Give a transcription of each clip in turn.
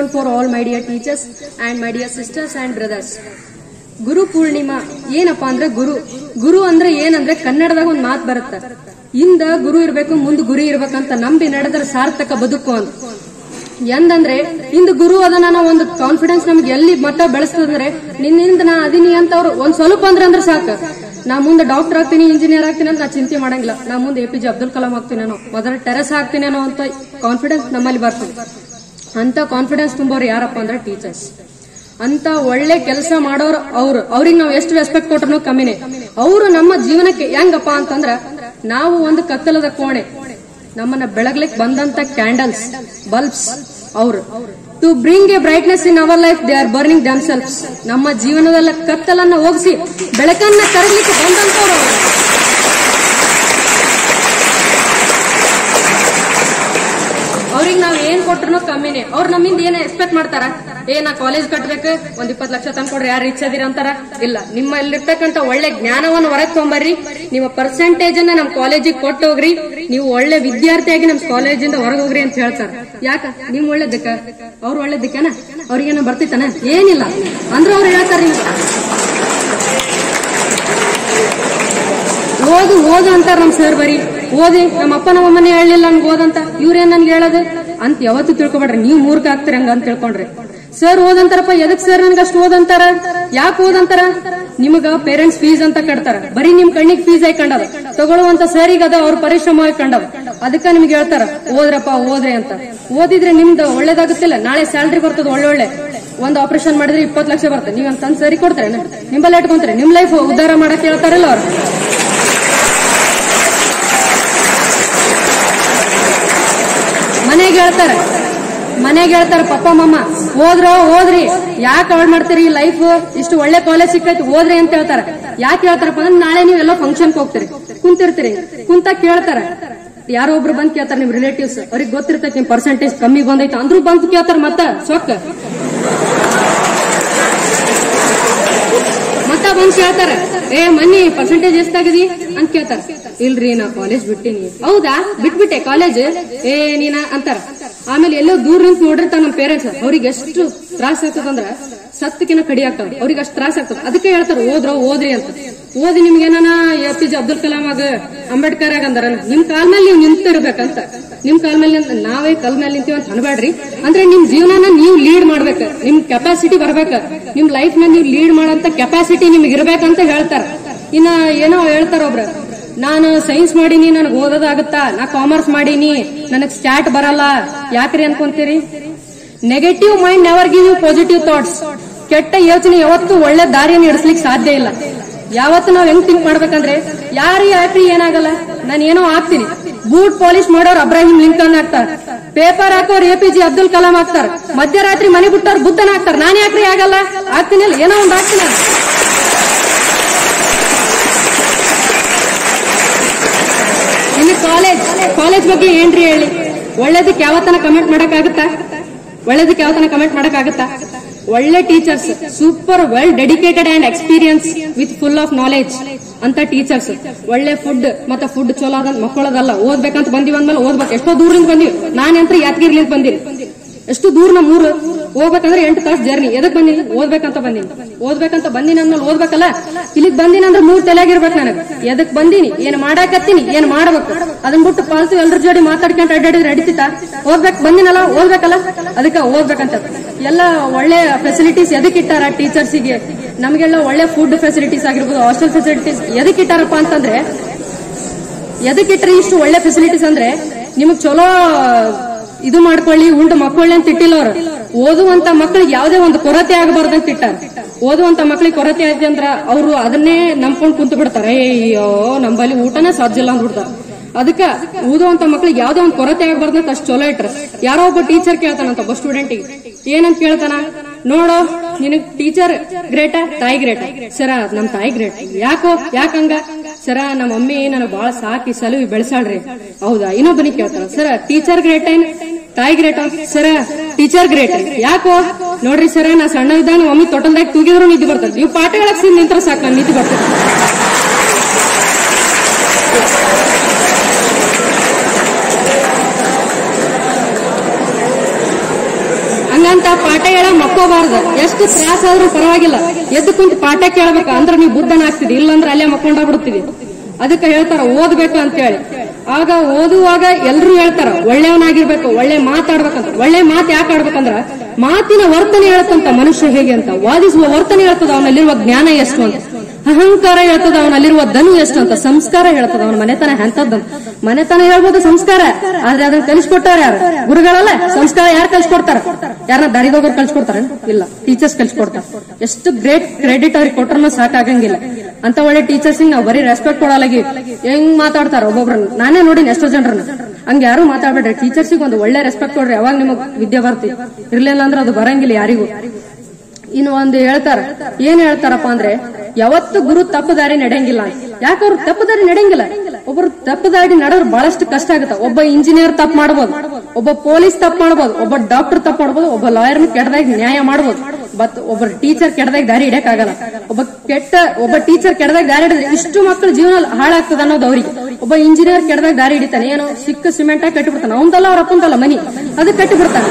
afternoon for all my dear teachers and my dear sisters and brothers. ಗುರು ಪೂರ್ಣಿಮಾ ಏನಪ್ಪಾ ಅಂದ್ರೆ ಗುರು ಗುರು ಅಂದ್ರೆ ಏನಂದ್ರೆ ಕನ್ನಡದಾಗ ಒಂದ್ ಮಾತು ಬರುತ್ತೆ ಇಂದ ಗುರು ಇರ್ಬೇಕು ಮುಂದ್ ಗುರಿ ಇರ್ಬೇಕಂತ ನಂಬಿ ನಡೆದ್ರೆ ಸಾರ್ಥಕ ಬದುಕು ಅಂತ ಎಂದಂದ್ರೆ ಇಂದು ಗುರು ಅದನ್ನ ನಾವು ಒಂದು ಕಾನ್ಫಿಡೆನ್ಸ್ ನಮ್ಗೆ ಎಲ್ಲಿ ಮಟ್ಟ ಬೆಳೆಸ್ತದಂದ್ರೆ ನಿನ್ನಿಂದ ನಾ ಅದೀನಿ ಅಂತ ಅವ್ರು ಒಂದ್ ಸ್ವಲ್ಪ ಅಂದ್ರೆ ಅಂದ್ರೆ ಸಾಕು ನಾ ಮುಂದೆ ಡಾಕ್ಟರ್ ಆಗ್ತೀನಿ ಇಂಜಿನಿಯರ್ ಆಗ್ತೀನಿ ಅಂತ ನಾ ಚಿಂತೆ ಮಾಡಂಗಿಲ್ಲ ನಾ ಮುಂದೆ A P J Abdul Kalam ಆಗ್ತೀನೇನೋ ಮೊದಲ ಟೆರೆಸ್ ಆಗ್ತೀನೇನೋ ಅಂತ ಕಾನ್ಫಿಡೆನ್ಸ್ ನಮ್ಮಲ್ಲಿ ಬರ್ತದೆ ಅಂತ ಕಾನ್ಫಿಡೆನ್ಸ್ ತುಂಬೋರು ಯಾರಪ್ಪ ಅಂದ್ರೆ ಟೀಚರ್ಸ್ ಅಂತ ಒಳ್ಳೆ ಕೆಲಸ ಮಾಡೋರು ಅವ್ರು ಅವ್ರಿಗೆ ನಾವು ಎಷ್ಟು ರೆಸ್ಪೆಕ್ಟ್ ಕೊಟ್ರು ಕಮ್ಮಿನೇ ಅವರು ನಮ್ಮ ಜೀವನಕ್ಕೆ ಹೆಂಗಪ್ಪ ಅಂತಂದ್ರ ನಾವು ಒಂದು ಕತ್ತಲದ ಕೋಣೆ ನಮ್ಮನ್ನ ಬೆಳಗ್ಲಿಕ್ಕೆ ಬಂದಂತ ಕ್ಯಾಂಡಲ್ಸ್ ಬಲ್ಬ್ಸ್ ಅವರು to bring a brightness in our life they are burning themselves ನಮ್ಮ ಜೀವನದಲ್ಲ ಕತ್ತಲನ್ನ ಹೋಗಿಸಿ ಬೆಳಕನ್ನ ತರಲಿಕ್ಕೆ ಬಂದಂತವ್ರು ಅವ್ರು. ಅವ್ರಿಗೆ ನಾವ್ ಏನ್ ಕೊಟ್ರು ಕಮ್ಮಿನೇ ಅವ್ರು ನಮ್ಮಿಂದ ಏನ್ ಎಕ್ಸ್ಪೆಕ್ಟ್ ಮಾಡ್ತಾರ ಏ ನಾ ಕಾಲೇಜ್ ಕಟ್ಬೇಕು ಒಂದ್ ಇಪ್ಪತ್ ಲಕ್ಷ ತಂದ್ಕೊಡ್ರಿ ಯಾರು ರಿಚ್ ಅದೀರ ಅಂತಾರ ಇಲ್ಲ ನಿಮ್ಮಲ್ಲಿರ್ತಕ್ಕಂಥ ಒಳ್ಳೆ ಜ್ಞಾನವನ್ನು ಹೊರಗ್ ತೊಂಬರ್ರಿ ನಿಮ್ಮ ಪರ್ಸೆಂಟೇಜ್ ಅನ್ನ ನಮ್ ಕಾಲೇಜಿಗೆ ಕೊಟ್ಟು ಹೋಗ್ರಿ ನೀವು ಒಳ್ಳೆ ವಿದ್ಯಾರ್ಥಿಯಾಗಿ ನಮ್ ಕಾಲೇಜಿಂದ ಹೊರಗೆ ಹೋಗ್ರಿ ಅಂತ ಹೇಳ್ತಾರ ಯಾಕ ನಿಮ್ ಒಳ್ಳೇದಕ್ಕ ಅವ್ರು ಒಳ್ಳೇದಕ್ಕನ ಅವ್ರಿಗೇನ ಬರ್ತಿತ್ತನ ಏನಿಲ್ಲ ಅಂದ್ರೆ ಅವ್ರು ಹೇಳ್ತಾರ ನಿಮ್ಗೆ ಓದು ಓದು ಅಂತಾರ ನಮ್ ಸರ್ ಬರೀ ಓದಿ ನಮ್ಮ ಅಪ್ಪ ನಮ್ಮ ಅಮ್ಮನೇ ಹೇಳಲಿಲ್ಲ ನನ್ಗೆ ಓದಂತ ಇವ್ರೇನ್ ನನ್ಗೆ ಹೇಳೋದು ಅಂತ ಯಾವತ್ತೂ ತಿಳ್ಕೊಬೇಡ್ರಿ ನೀವು ಮೂರ್ಖ ಆಗ್ತೀರಿ ಹಂಗ ಅಂತ ತಿಳ್ಕೊಂಡ್ರಿ ಸರ್ ಓದಂತಾರಪ್ಪ ಎದಕ್ ಸರ್ ನನ್ಗೆ ಅಷ್ಟು ಓದಂತಾರ ಯಾಕೆ ಓದಂತಾರ ನಿಮಗ ಪೇರೆಂಟ್ಸ್ ಫೀಸ್ ಅಂತ ಕಟ್ತಾರ ಬರೀ ನಿಮ್ ಕಣ್ಣಿಗೆ ಫೀಸ್ ಹಾಕೊಂಡದ ತಗೊಳ್ಳುವಂತ ಸರಿಗೆ ಅದ ಅವ್ರ ಪರಿಶ್ರಮ ಹಾಕೊಂಡದ ಅದಕ್ಕ ನಿಮ್ಗೆ ಹೇಳ್ತಾರ ಓದ್ರಪ್ಪ ಓದ್ರಿ ಅಂತ ಓದಿದ್ರೆ ನಿಮ್ದು ಒಳ್ಳೇದಾಗುತ್ತಿಲ್ಲ ನಾಳೆ ಸ್ಯಾಲ್ರಿ ಬರ್ತದ ಒಳ್ಳೊಳ್ಳೆ ಒಂದ್ ಆಪರೇಷನ್ ಮಾಡಿದ್ರೆ ಇಪ್ಪತ್ತು ಲಕ್ಷ ಬರ್ತದೆ ನೀವ್ ಅಂತ ಸರಿ ಕೊಡ್ತಾರೆ ನಿಂಬಲ್ಲಿ ಇಟ್ಕೊಂತಾರೆ ನಿಮ್ ಲೈಫ್ ಉದ್ಧಾರ ಮಾಡಕ್ ಹೇಳ್ತಾರಲ್ಲ ಅವ್ರು ಮನೆಗೆ ಹೇಳ್ತಾರ ಮನೆಗೆ ಹೇಳ್ತಾರ ಪಪ್ಪ ಮಮ್ಮ ಹೋದ್ರ ಹೋದ್ರಿ ಯಾಕೆ ಅವಳ್ ಮಾಡ್ತೀರಿ ಲೈಫ್ ಇಷ್ಟು ಒಳ್ಳೆ ಕಾಲೇಜ್ ಸಿಕ್ಕೈತಿ ಓದ್ರಿ ಅಂತ ಹೇಳ್ತಾರ ಯಾಕೆ ಹೇಳ್ತಾರಪ್ಪ ಅಂದ್ರೆ ನಾಳೆ ನೀವು ಎಲ್ಲ ಫಂಕ್ಷನ್ ಹೋಗ್ತೀರಿ ಕುಂತಿರ್ತೀರಿ ಕುಂತ ಕೇಳ್ತಾರ ಯಾರೋ ಒಬ್ರು ಬಂದ್ ಕೇಳ್ತಾರ ನಿಮ್ ರಿಲೇಟಿವ್ಸ್ ಅವ್ರಿಗೆ ಗೊತ್ತಿರ್ತೈತಿ ನಿಮ್ ಪರ್ಸೆಂಟೇಜ್ ಕಮ್ಮಿ ಬಂದೈತಿ ಅಂದ್ರೂ ಬಂದ್ ಕೇಳ್ತಾರ ಮತ್ತ ಸೊಕ್ಕ ಮತ್ತ ಬಂದ್ ಕೇಳ್ತಾರ ಏ ಮನ್ನಿ ಪರ್ಸೆಂಟೇಜ್ ಎಷ್ಟಾಗದಿ ಅಂತ ಕೇಳ್ತಾರ ಇಲ್ರಿ ನಾ ಕಾಲೇಜ್ ಬಿಟ್ಟಿನಿ ಹೌದಾ ಬಿಟ್ಬಿಟ್ಟೆ ಕಾಲೇಜ್ ಏ ನೀನ ಅಂತಾರ ಆಮೇಲೆ ಎಲ್ಲೋ ದೂರ ನಿಂತು ನೋಡಿರ್ತಾರ ನಮ್ ಪೇರೆಂಟ್ಸ್ ಅವ್ರಿಗೆ ಎಷ್ಟು ತ್ರಾಸ ಆಗ್ತದಂದ್ರ ಸತ್ತಕಿನ ಕಡಿ ಆಗ್ತಾವ ಅವ್ರಿಗೆ ಅಷ್ಟು ತ್ರಾಸ ಆಗ್ತದ ಅದಕ್ಕೆ ಹೇಳ್ತಾರ ಓದ್ರ ಓದ್ರಿ ಅಂತ ಓದಿ ನಿಮ್ಗೆ ಏನಾನ A P J Abdul Kalam ಆಗ ಅಂಬೇಡ್ಕರ್ ಆಗ ಅಂದಾರ ನಿಮ್ ಕಾಲ್ ಮೇಲೆ ನೀವು ನಿಂತಿರ್ಬೇಕಂತ ನಿಮ್ ಕಾಲ್ ಮೇಲೆ ನಿಂತ್- ನಾವೇ ಕಲ್ ಮೇಲೆ ನಿಂತೀವಿ ಅಂತ ಅನ್ಬೇಡ್ರಿ ಅಂದ್ರೆ ನಿಮ್ ಜೀವನನ ನೀವು ಲೀಡ್ ಮಾಡ್ಬೇಕು ನಿಮ್ ಕೆಪಾಸಿಟಿ ಬರ್ಬೇಕು ನಿಮ್ ಲೈಫ್ ನ ನೀವು ಲೀಡ್ ಮಾಡಂತ ಕೆಪಾಸಿಟಿ ನಿಮ್ಗೆ ಇರ್ಬೇಕಂತ ಹೇಳ್ತಾರ ಇನ್ನ ಏನೋ ಹೇಳ್ತಾರ ಒಬ್ರ ನಾನು ಸೈನ್ಸ್ ಮಾಡೀನಿ ನನಗೆ ಓದೋದಾಗುತ್ತಾ ನಾ ಕಾಮರ್ಸ್ ಮಾಡೀನಿ ನನಗ್ ಸ್ಟಾರ್ಟ್ ಬರಲ್ಲ ಯಾಕ್ರಿ ಅನ್ಕೊಂತೀರಿ negative mind never give you positive thoughts ಕೆಟ್ಟ ಯೋಚನೆ ಯಾವತ್ತೂ ಒಳ್ಳೆ ದಾರಿಯನ್ನು ಇಡಿಸ್ಲಿಕ್ಕೆ ಸಾಧ್ಯ ಇಲ್ಲ ಯಾವತ್ತು ನಾವ್ ಹೆಂಗ್ ಥಿಂಕ್ ಮಾಡ್ಬೇಕಂದ್ರೆ ಯಾರು ಯಾಕ್ರಿ ಏನಾಗಲ್ಲ ನಾನು ಏನೋ ಆಗ್ತೀನಿ ಬೂಟ್ ಪಾಲಿಶ್ ಮಾಡೋರು ಅಬ್ರಾಹಿಂ ಲಿಂಕನ್ ಆಗ್ತಾರ ಪೇಪರ್ ಹಾಕೋರು A P J Abdul Kalam ಆಗ್ತಾರ ಮಧ್ಯರಾತ್ರಿ ಮನೆ ಬಿಟ್ಟವ್ರು ಬುದ್ಧನ ಆಗ್ತಾರ ನಾನು ಯಾಕ್ರಿ ಆಗಲ್ಲ ಆಗ್ತೀನಿ ಅಲ್ಲ ಏನೋ ಒಂದ್ ಆಗ್ತೀನಿ ಅಲ್ಲ. ಇನ್ನು ಕಾಲೇಜ್ ಕಾಲೇಜ್ ಬಗ್ಗೆ ಏನ್ರಿ ಹೇಳಿ ಒಳ್ಳೇದಕ್ಕೆ ಯಾವತ್ತನ ಕಮೆಂಟ್ ಮಾಡಕ್ಕಾಗತ್ತಾ ಒಳ್ಳೇದಕ್ಕೆ ಯಾವತ್ತನ ಕಮೆಂಟ್ ಮಾಡಕ್ಕಾಗತ್ತಾ ಒಳ್ಳೆ teachers super well dedicated and experience with full of knowledge ಅಂತ ಟೀಚರ್ಸ್ ಒಳ್ಳೆ ಫುಡ್ ಮತ್ತೆ ಫುಡ್ ಚಲೋ ಅದ ಮಕ್ಕಳದಲ್ಲ ಓದ್ಬೇಕಂತ ಬಂದಿವಿ ಅಂದ್ಮೇಲೆ ಓದ್ಬೇಕು ಎಷ್ಟೋ ದೂರದಿಂದ ಬಂದಿವಿ ನಾನಂತ್ರ ಯಾದಗಿರ್ಲಿಂದ ಬಂದಿರಿ ಎಷ್ಟು ದೂರ ನಮ್ಮ ಊರು ಹೋಗ್ಬೇಕಂದ್ರೆ ಎಂಟು ತಾಸು ಜರ್ನಿ ಎದಕ್ ಬಂದಿನಿ ಓದ್ಬೇಕಂತ ಬಂದಿನಿ ಓದ್ಬೇಕಂತ ಬಂದಿನಿ ಅಂದ್ಮೇಲೆ ಓದ್ಬೇಕಲ್ಲ ಇಲ್ಲಿಗ್ ಬಂದಿನಿ ಅಂದ್ರೆ ಮೂರ್ ತಲೆಯಾಗಿರ್ಬೇಕು ನನಗೆ ಎದಕ್ ಬಂದಿನಿ ಏನ್ ಮಾಡಾಕತ್ತೀನಿ ಏನ್ ಮಾಡ್ಬೇಕು ಅದನ್ ಬಿಟ್ಟು ಪಾಲ್ತು ಎಲ್ರ ಜೋಡಿ ಮಾತಾಡ್ಕೊಂತ ಅಡ್ಡಾಡಿದ್ರೆ ನಡೀತಿತ್ತ ಓದ್ಬೇಕು ಬಂದಿನಲ್ಲ ಓದ್ಬೇಕಲ್ಲ ಅದಕ್ಕೆ ಓದ್ಬೇಕಂತ ಎಲ್ಲ ಒಳ್ಳೆ ಫೆಸಿಲಿಟೀಸ್ ಎದಕ್ ಇಟ್ಟಾರ ಟೀಚರ್ಸಿಗೆ ನಮಗೆಲ್ಲ ಒಳ್ಳೆ ಫುಡ್ ಫೆಸಿಲಿಟೀಸ್ ಆಗಿರ್ಬೋದು ಹಾಸ್ಟೆಲ್ ಫೆಸಿಲಿಟೀಸ್ ಎದಕ್ ಇಟ್ಟಾರಪ್ಪ ಅಂತಂದ್ರೆ ಎದಕ್ಕಿಟ್ರಿ ಇಷ್ಟು ಒಳ್ಳೆ ಫೆಸಿಲಿಟೀಸ್ ಅಂದ್ರೆ ನಿಮಗ್ ಚಲೋ ಇದು ಮಾಡ್ಕೊಳ್ಳಿ ಉಂಡು ಮಕ್ಕಳನ್ನ ಅಂತ ಇಟ್ಟಿಲ್ಲ ಅವ್ರು ಓದುವಂತ ಮಕ್ಕಳಿಗೆ ಯಾವುದೇ ಒಂದು ಕೊರತೆ ಆಗಬಾರ್ದು ಅಂತ ಇಟ್ಟಾರ ಓದುವಂತ ಮಕ್ಕಳಿಗೆ ಕೊರತೆ ಐತೆ ಅಂದ್ರ ಅವರು ಅದನ್ನೇ ನಂಬ್ಕೊಂಡು ಕುಂತು ಬಿಡ್ತಾರೆ ಅಯ್ಯೋ ನಂಬಲ್ಲಿ ಊಟನೇ ಸಾಧ್ಯ ಇಲ್ಲ ಅಂದ್ಬಿಡ್ತಾರ ಅದಕ್ಕ ಓದುವಂತ ಮಕ್ಕಳಿಗೆ ಯಾವ್ದೇ ಒಂದು ಕೊರತೆ ಆಗಬಾರ್ದು ಅಂತ ಅಷ್ಟು ಚಲೋ ಇಟ್ರ ಯಾರೋ ಒಬ್ಬ ಟೀಚರ್ ಕೇಳ್ತಾನಂತ ಒಬ್ಬ ಸ್ಟೂಡೆಂಟಿಗೆ ಏನಂತ ಕೇಳ್ತಾನ ನೋಡೋ ನಿನಗ್ ಟೀಚರ್ ಗ್ರೇಟ ತಾಯಿ ಗ್ರೇಟ ಸರ ನಮ್ ತಾಯಿ ಗ್ರೇಟ್ ಯಾಕೋ ಯಾಕಂಗ ಸರ ನಮ್ಮ ಮಮ್ಮಿ ನನಗ್ ಬಾಳ ಸಾಕಿ ಸಲುವಿ ಬೆಳೆಸಾಳ್ರಿ ಹೌದಾ ಇನ್ನೊಬ್ಬನಿಗೆ ಕೇಳ್ತಾರ ಸರ ಟೀಚರ್ ಗ್ರೇಟ್ ಏನ್ ತಾಯಿ ಗ್ರೇಟ್ ಸರ ಟೀಚರ್ ಗ್ರೇಟ್ ಯಾಕೋ ನೋಡ್ರಿ ಸರ ನಾ ಸಣ್ಣ ಇದ್ದಾಗ ನಮ್ಮ ಮಮ್ಮಿ ತೊಟಲ್ದಾಗ ತೂಗಿದ್ರು ನಿದ್ದೆ ಬರ್ತದೆ ನೀವು ಪಾಠ ಹೇಳಕ್ ಸಿದ್ ನಿಂತ್ರ ಸಾಕು ನಾನು ನಿದ್ದೆ ಬರ್ತದೆ ಹಂಗಂತ ಪಾಠ ಹೇಳ ಮಕ್ಕೋಬಾರ್ದು ಎಷ್ಟು ತ್ರಾಸ ಆದ್ರೂ ಪರವಾಗಿಲ್ಲ ಎದ್ದು ಕುಂತು ಪಾಠ ಕೇಳ್ಬೇಕು ಅಂದ್ರೆ ನೀವು ಬುದ್ಧನ ಆಗ್ತಿದಿ ಇಲ್ಲಂದ್ರೆ ಅಲ್ಲೇ ಮಕ್ಕೊಂಡ ಬಿಡ್ತೀವಿ ಅದಕ್ಕೆ ಹೇಳ್ತಾರ ಓದ್ಬೇಕು ಅಂತ ಹೇಳಿ ಆಗ ಓದುವಾಗ ಎಲ್ರು ಹೇಳ್ತಾರ ಒಳ್ಳೆಯವನಾಗಿರ್ಬೇಕು ಒಳ್ಳೆ ಮಾತಾಡ್ಬೇಕಂತ ಒಳ್ಳೆ ಮಾತು ಯಾಕೆ ಆಡ್ಬೇಕಂದ್ರ ಮಾತಿನ ವರ್ತನೆ ಹೇಳ್ತಂತ ಮನುಷ್ಯ ಹೇಗೆ ಅಂತ ವಾದಿಸುವ ವರ್ತನೆ ಹೇಳ್ತದ ಅವನಲ್ಲಿರುವ ಜ್ಞಾನ ಎಷ್ಟು ಅಂತ ಅಹಂಕಾರ ಹೇಳ್ತದ ಅವನಲ್ಲಿರುವ ದನು ಎಷ್ಟು ಅಂತ ಸಂಸ್ಕಾರ ಹೇಳ್ತದ ಅವನ ಮನೆತನ ಎಂತದ್ದಂತ ಮನೆತನ ಹೇಳ್ಬೋದು ಸಂಸ್ಕಾರ ಆದ್ರೆ ಅದನ್ನ ಕಲಿಸ್ಕೊಟ್ಟಾರ ಯಾರು ಗುರುಗಳಲ್ಲ ಸಂಸ್ಕಾರ ಯಾರು ಕಲಿಸ್ಕೊಡ್ತಾರ ಯಾರನ್ನ ದಾರಿಗೋಗೋರು ಕಲಿಸ್ಕೊಡ್ತಾರ ಇಲ್ಲ ಟೀಚರ್ಸ್ ಕಲಿಸ್ಕೊಡ್ತಾರ ಎಷ್ಟು ಗ್ರೇಟ್ ಕ್ರೆಡಿಟ್ ಅವ್ರಿಗೆ ಕೊಟ್ರು ಸಾಕಾಗಂಗಿಲ್ಲ ಅಂತ ಒಳ್ಳೆ ಟೀಚರ್ಸ್ ನಾವು ಬರೀ ರೆಸ್ಪೆಕ್ಟ್ ಕೊಡಲಾಗಿ ಹೆಂಗ್ ಮಾತಾಡ್ತಾರ ಒಬ್ಬೊಬ್ರನ್ನ ನಾನೇ ನೋಡಿನಿ ಎಷ್ಟೋ ಜನರನ್ನ ಹಂಗ ಯಾರು ಮಾತಾಡ್ಬೇಡ್ರಿ ಟೀಚರ್ಸಿಗೆ ಒಂದು ಒಳ್ಳೆ ರೆಸ್ಪೆಕ್ಟ್ ಕೊಡ್ರಿ ಯಾವಾಗ ನಿಮಗ್ ವಿದ್ಯೆ ಬರ್ತಿ ಇರ್ಲಿಲ್ಲ ಅಂದ್ರೆ ಅದು ಬರಂಗಿಲ್ಲ ಯಾರಿಗೂ ಇನ್ನು ಒಂದು ಹೇಳ್ತಾರ ಏನ್ ಹೇಳ್ತಾರಪ್ಪ ಅಂದ್ರೆ ಯಾವತ್ತು ಗುರು ತಪ್ಪು ದಾರಿ ನಡೆಯಂಗಿಲ್ಲ ಯಾಕೆ ಅವ್ರು ತಪ್ಪು ದಾರಿ ನಡೆಯಂಗಿಲ್ಲ ಒಬ್ರು ತಪ್ಪು ದಾರಿ ನಡೆದ್ರೆ ಬಹಳಷ್ಟು ಕಷ್ಟ ಆಗುತ್ತೆ ಒಬ್ಬ ಇಂಜಿನಿಯರ್ ತಪ್ಪು ಮಾಡ್ಬೋದು ಒಬ್ಬ ಪೊಲೀಸ್ ತಪ್ಪು ಮಾಡ್ಬೋದು ಒಬ್ಬ ಡಾಕ್ಟರ್ ತಪ್ಪು ಮಾಡ್ಬೋದು ಒಬ್ಬ ಲಾಯರ್ ಕೆಟ್ಟದಾಗ ನ್ಯಾಯ ಮಾಡ್ಬೋದು ಬಟ್ ಒಬ್ಬ ಟೀಚರ್ ಕೆಟ್ಟದಾಗ ದಾರಿ ಹಿಡಿಯಕ್ ಆಗಲ್ಲ ಒಬ್ಬ ಕೆಟ್ಟ ಒಬ್ಬ ಟೀಚರ್ ಕೆಟ್ಟದಾಗ ದಾರಿ ಹಿಡಿದ್ರೆ ಇಷ್ಟು ಮಕ್ಕಳ ಜೀವನ ಹಾಳಾಗ್ತದ ಅನ್ನೋದು ಅವ್ರಿಗೆ ಒಬ್ಬ ಇಂಜಿನಿಯರ್ ಕೆಟ್ಟದಾಗ ದಾರಿ ಹಿಡಿತಾನೆ ಏನೋ ಸಿಕ್ಕ ಸಿಮೆಂಟ್ ಆಗಿ ಕಟ್ಟಿಬಿಡ್ತಾನೆ ಅವಂದಲ್ಲ ಅವ್ರ ಅಪ್ಪಂದಲ್ಲ ಮನಿ ಅದಕ್ಕೆ ಕಟ್ಟಿಬಿಡ್ತಾನೆ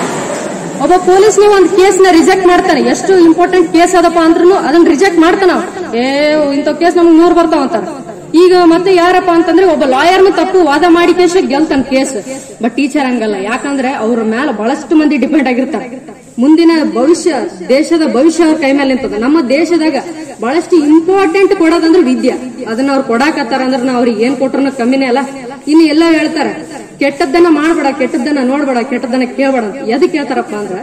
ಒಬ್ಬ ಪೊಲೀಸ್ ನೀವು ಒಂದು ಕೇಸ್ ನ ರಿಜೆಕ್ಟ್ ಮಾಡ್ತಾನೆ ಎಷ್ಟು ಇಂಪಾರ್ಟೆಂಟ್ ಕೇಸ್ ಅದಪ್ಪ ಅಂದ್ರೂ ಅದನ್ನ ರಿಜೆಕ್ಟ್ ಮಾಡ್ತಾನ ಅವ. ಏ ಇಂಥ ಕೇಸ್ ನಮ್ಗೆ ನೂರ್ ಬರ್ತಾವ ಅಂತಾರ ಈಗ ಮತ್ತೆ ಯಾರಪ್ಪ ಅಂತಂದ್ರೆ ಒಬ್ಬ ಲಾಯರ್ನ ತಪ್ಪು ವಾದ ಮಾಡಿ ಕೇಸ್ ಗೆಲ್ತಾನ ಕೇಸ್ ಬಟ್ ಟೀಚರ್ ಹಂಗಲ್ಲ ಯಾಕಂದ್ರೆ ಅವ್ರ ಮೇಲೆ ಬಹಳಷ್ಟು ಮಂದಿ ಡಿಪೆಂಡ್ ಆಗಿರ್ತಾರೆ ಮುಂದಿನ ಭವಿಷ್ಯ ದೇಶದ ಭವಿಷ್ಯ ಅವ್ರ ಕೈ ಮೇಲೆ ನಿಂತದ ನಮ್ಮ ದೇಶದಾಗ ಬಹಳಷ್ಟು ಇಂಪಾರ್ಟೆಂಟ್ ಕೊಡೋದಂದ್ರೆ ವಿದ್ಯೆ ಅದನ್ನ ಅವ್ರು ಕೊಡಾಕತ್ತಾರ ಅಂದ್ರೆ ನಾವು ಅವ್ರಿಗೆ ಏನ್ ಕೊಟ್ರು ಕಮ್ಮಿನೇ ಅಲ್ಲ ಇನ್ನು ಎಲ್ಲ ಹೇಳ್ತಾರ ಕೆಟ್ಟದ್ದನ್ನ ಮಾಡ್ಬೇಡ ಕೆಟ್ಟದ್ದನ್ನ ನೋಡ್ಬೇಡ ಕೆಟ್ಟದ್ದನ್ನ ಕೇಳ್ಬೇಡ ಅಂತ ಎದಕ್ ಹೇಳ್ತಾರಪ್ಪ ಅಂದ್ರ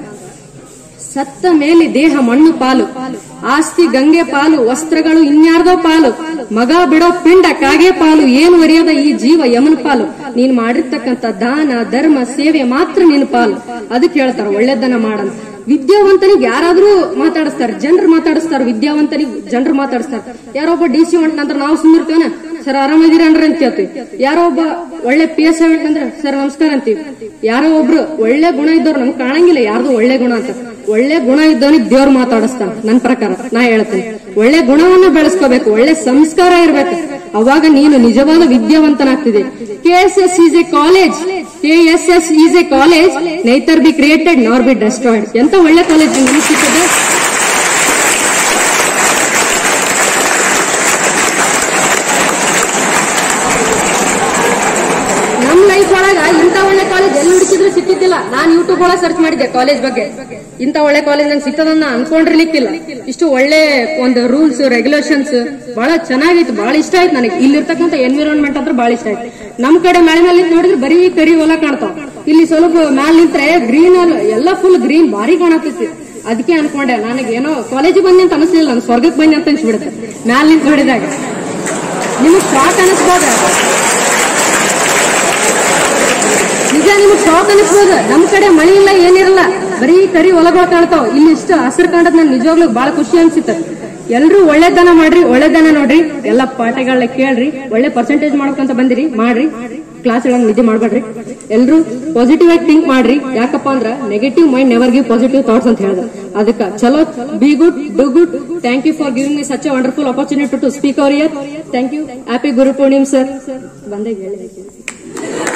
ಸತ್ತ ಮೇಲೆ ದೇಹ ಮಣ್ಣು ಪಾಲು ಆಸ್ತಿ ಗಂಗೆ ಪಾಲು ವಸ್ತ್ರಗಳು ಇನ್ಯಾರ್ದೋ ಪಾಲು ಮಗ ಬಿಡೋ ಪಿಂಡ ಕಾಗೆ ಪಾಲು ಏನು ಒರಿಯದ ಈ ಜೀವ ಯಮನ ಪಾಲು ನೀನ್ ಮಾಡಿರ್ತಕ್ಕಂತ ದಾನ ಧರ್ಮ ಸೇವೆ ಮಾತ್ರ ನಿನ್ ಪಾಲು ಅದಕ್ಕೆ ಹೇಳ್ತಾರ ಒಳ್ಳೇದನ್ನ ಮಾಡಂತ ವಿದ್ಯಾವಂತನಿಗೆ ಯಾರಾದ್ರೂ ಮಾತಾಡಿಸ್ತಾರ ಜನರು ಮಾತಾಡಿಸ್ತಾರ ವಿದ್ಯಾವಂತನಿಗೆ ಜನರು ಮಾತಾಡಿಸ್ತಾರ ಯಾರೊಬ್ಬ ಡಿ ಸಿ ನಂತರ ನಾವು ಸುಮ್ಮಿರ್ತೇವನ ಸರ್ ಆರಾಮದಿರನ್ರಿ ಅಂತ ಕೇಳ್ತೀವಿ ಯಾರೋ ಒಬ್ಬ ಒಳ್ಳೆ ಪಿ ಎಸ್ ಅಂದ್ರೆ ಸರ್ ನಮಸ್ಕಾರ ಅಂತೀವಿ ಯಾರೋ ಒಬ್ರು ಒಳ್ಳೆ ಗುಣ ಇದ್ದವ್ರು ನಮ್ಗೆ ಕಾಣಂಗಿಲ್ಲ ಯಾರ್ದು ಒಳ್ಳೆ ಗುಣ ಅಂತ ಒಳ್ಳೆ ಗುಣ ಇದ್ದವನಿಗೆ ದೇವ್ರು ಮಾತಾಡಿಸ್ತಾನ ನನ್ ಪ್ರಕಾರ ನಾ ಹೇಳ್ತೇನೆ ಒಳ್ಳೆ ಗುಣವನ್ನ ಬೆಳೆಸ್ಕೋಬೇಕು ಒಳ್ಳೆ ಸಂಸ್ಕಾರ ಇರ್ಬೇಕು ಅವಾಗ ನೀನು ನಿಜವಾದ ವಿದ್ಯಾವಂತನಾಗ್ತಿದೆ K S S is a college K S S is a college neither be created nor be destroyed ಎಂತ ಒಳ್ಳೆ ಕಾಲೇಜ್ ನಿಮ್ಗೆ ಸಿಕ್ಕಿದೆ ನಮ್ ಲೈಫ್ ಒಳಗ ಇಂತ ಒಳ್ಳೆ ಕಾಲೇಜ್ ಎಲ್ಲಿ ಹುಡುಕಿದ್ರು ಸಿಕ್ಕಿದ್ದಿಲ್ಲ ನಾನ್ ಯೂಟ್ಯೂಬ್ ಒಳಗೆ ಸರ್ಚ್ ಮಾಡಿದ್ದೆ ಕಾಲೇಜ್ ಬಗ್ಗೆ ಇಂತ ಒಳ್ಳೆ ಕಾಲೇಜ್ ನಂಗೆ ಸಿಕ್ಕದನ್ನ ಅನ್ಕೊಂಡಿರ್ಲಿಕ್ಕಿಲ್ಲ ಇಷ್ಟು ಒಳ್ಳೆ ಒಂದು ರೂಲ್ಸ್ ರೆಗ್ಯುಲೇಷನ್ಸ್ ಬಹಳ ಚೆನ್ನಾಗಿತ್ತು ಬಹಳ ಇಷ್ಟ ಆಯ್ತು ನನಗೆ ಇಲ್ಲಿರ್ತಕ್ಕಂಥ ಎನ್ವಿರಾನ್ಮೆಂಟ್ ಅಂದ್ರೆ ಬಹಳ ಇಷ್ಟ ಆಯ್ತು ನಮ್ ಕಡೆ ಮಳೆ ಮೇಲೆ ನಿಂತ್ ನೋಡಿದ್ರೆ ಬರೀ ಕರಿ ಹೊಲ ಕಾಣ್ತಾವ ಇಲ್ಲಿ ಸ್ವಲ್ಪ ಮ್ಯಾಲ ನಿಂತ್ರೆ ಗ್ರೀನ್ ಎಲ್ಲ ಫುಲ್ ಗ್ರೀನ್ ಭಾರಿ ಕಾಣತೈತಿ ಅದಕ್ಕೆ ಅನ್ಕೊಂಡೆ ನನಗೆ ಏನೋ ಕಾಲೇಜಿಗೆ ಬಂದೆ ಅಂತ ಅನಿಸ್ಲಿಲ್ಲ ನಾನು ಸ್ವರ್ಗಕ್ಕೆ ಬಂದೆ ಅಂತ ಅನ್ಸ್ಬಿಡುತ್ತೆ ಮ್ಯಾಲ ನಿಂತ್ ನೋಡಿದಾಗ ನಿಮಗ್ ಶಾಕ್ ಅನಿಸ್ಬೋದ ನಿಜ ನಿಮ್ಗೆ ಶಾಕ್ ಅನಿಸ್ಬೋದು ನಮ್ ಕಡೆ ಮಳೆ ಇಲ್ಲ ಏನಿರಲ್ಲ ಬರೀ ಕರಿ ಹೊಲಗಳು ಕಾಣ್ತಾವ ಇಲ್ಲಿ ಇಷ್ಟು ಹಸಿರು ಕಾಣದ್ ನನ್ ನಿಜವಾಗ್ಲೂ ಬಹಳ ಖುಷಿ ಅನ್ಸುತ್ತೆ ಎಲ್ರು ಒಳ್ಳೆದನ ಮಾಡ್ರಿ ಒಳ್ಳೆದನ ನೋಡ್ರಿ ಎಲ್ಲಾ ಪಾಠಗಳನ್ನ ಕೇಳ್ರಿ ಒಳ್ಳೆ ಪರ್ಸೆಂಟೇಜ್ ಮಾಡ್ಬೇಕಂತ ಬಂದಿರಿ ಮಾಡ್ರಿ ಕ್ಲಾಸ್ ಒಳಗೆ ನಿದ್ದೆ ಮಾಡ್ಬೇಡ್ರಿ ಎಲ್ರು ಪಾಸಿಟಿವ್ ಆಗಿ ಥಿಂಕ್ ಮಾಡ್ರಿ ಯಾಕಪ್ಪ ಅಂದ್ರ negative mind never give positive thoughts ಅಂತ ಹೇಳಿದ್ರು ಅದಕ್ಕ ಚಲೋ be good do good thank you for giving me such a wonderful opportunity to speak our year thank you happy Guru Purnima sir ಬಂದೇ ಹೇಳಿ